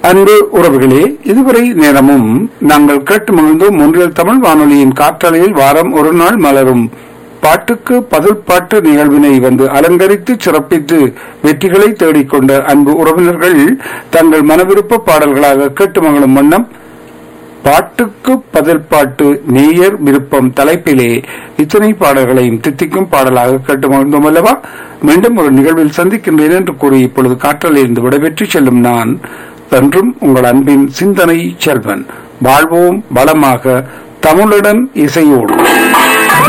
அன்பு உறவுகளே இதுவரை நேரமும் நாங்கள் கேட்டு மகிழ்ந்தோம் ஒன்றியல் தமிழ் வானொலியின் காற்றலையில் வாரம் ஒரு நாள் மலரும் பாட்டுக்கு பதில் பாட்டு நிகழ்வினை வந்து அலங்கரித்து சிறப்பித்து வெற்றிகளை தேடிக்கொண்ட அன்பு உறவினர்கள் தங்கள் மனவிருப்ப பாடல்களாக கேட்டு மகிழும் வண்ணம் பாட்டுக்கு பதில் பாட்டு நேயர் விருப்பம் தலைப்பிலே இத்தனை பாடல்களையும் தித்திக்கும் பாடலாக கேட்டு மகிழ்ந்தோம் அல்லவா மீண்டும் ஒரு நிகழ்வில் சந்திக்கின்றேன் என்று கூறி இப்பொழுது காற்றலிருந்து விடைபெற்று செல்லும் நான் என்றும் உங்கள் அன்பின் சிந்தனை செல்வன் வாழ்வோம் வளமாக தமிழுடன் இசையோடு